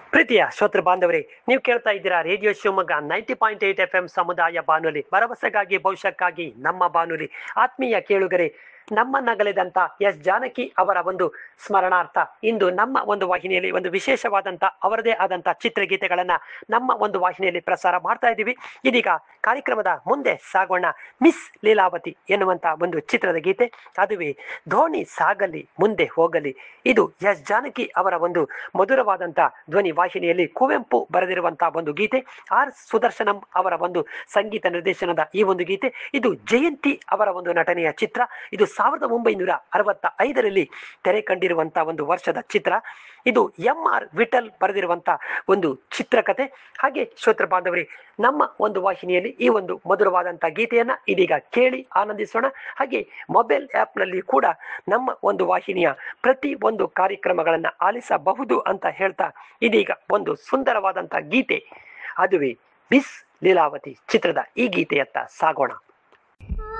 ಪ್ರೀತಿಯ ಶ್ರೋತೃ ಬಾಂಧವರೇ ನೀವು ಕೇಳ್ತಾ ಇದ್ದೀರಾ radio Shivamogga ninety point eight F M ಸಮುದಾಯ ಬಾನುಲಿ ಭರವಸೆಗಾಗಿ ಭವಿಷ್ಯಕ್ಕಾಗಿ ನಮ್ಮ ಬಾನುಲಿ ಆತ್ಮೀಯ ಕೇಳುಗರೆ ನಮ್ಮ ನಗಲಿದಂತ ಎಸ್ ಜಾನಕಿ ಅವರ ಒಂದು ಸ್ಮರಣಾರ್ಥ ಇಂದು ನಮ್ಮ ಒಂದು ವಾಹಿನಿಯಲ್ಲಿ ಒಂದು ವಿಶೇಷವಾದಂತ ಅವರದೇ ಆದಂತ ಚಿತ್ರಗೀತೆಗಳನ್ನ ನಮ್ಮ ಒಂದು ವಾಹಿನಿಯಲ್ಲಿ ಪ್ರಸಾರ ಮಾಡ್ತಾ ಇದ್ದೀವಿ ಇದೀಗ ಕಾರ್ಯಕ್ರಮದ ಮುಂದೆ ಸಾಗೋಣ ಮಿಸ್ ಲೀಲಾವತಿ ಎನ್ನುವಂತ ಒಂದು ಚಿತ್ರದ ಗೀತೆ ಅದುವೇ ಧೋಣಿ ಸಾಗಲಿ ಮುಂದೆ ಹೋಗಲಿ ಇದು ಎಸ್ ಜಾನಕಿ ಅವರ ಒಂದು ಮಧುರವಾದಂತ ಧ್ವನಿ ವಾಹಿನಿಯಲ್ಲಿ ಕುವೆಂಪು ಬರೆದಿರುವಂತಹ ಒಂದು ಗೀತೆ ಆರ್ ಸುದರ್ಶನಂ ಅವರ ಒಂದು ಸಂಗೀತ ನಿರ್ದೇಶನದ ಈ ಒಂದು ಗೀತೆ ಇದು ಜಯಂತಿ ಅವರ ಒಂದು ನಟನೆಯ ಚಿತ್ರ ಇದು ಸಾವಿರದ ಒಂಬೈನೂರ ಅರವತ್ತ ಐದರಲ್ಲಿ ತೆರೆ ಕಂಡಿರುವಂತಹ ಒಂದು ವರ್ಷದ ಚಿತ್ರ ಇದು ಎಂ ಆರ್ ವಿಠಲ್ ಬರೆದಿರುವಂತ ಒಂದು ಚಿತ್ರಕಥೆ ಹಾಗೆ ಶ್ರೋತೃ ಬಾಂಧವರೇ ನಮ್ಮ ಒಂದು ವಾಹಿನಿಯಲ್ಲಿ ಈ ಒಂದು ಮಧುರವಾದಂತ ಗೀತೆಯನ್ನ ಇದೀಗ ಕೇಳಿ ಆನಂದಿಸೋಣ ಹಾಗೆ ಮೊಬೈಲ್ ಆ್ಯಪ್ನಲ್ಲಿ ಕೂಡ ನಮ್ಮ ಒಂದು ವಾಹಿನಿಯ ಪ್ರತಿ ಒಂದು ಕಾರ್ಯಕ್ರಮಗಳನ್ನ ಆಲಿಸಬಹುದು ಅಂತ ಹೇಳ್ತಾ ಇದೀಗ ಒಂದು ಸುಂದರವಾದಂತ ಗೀತೆ ಅದುವೇ ಮಿಸ್ ಲೀಲಾವತಿ ಚಿತ್ರದ ಈ ಗೀತೆಯತ್ತ ಸಾಗೋಣ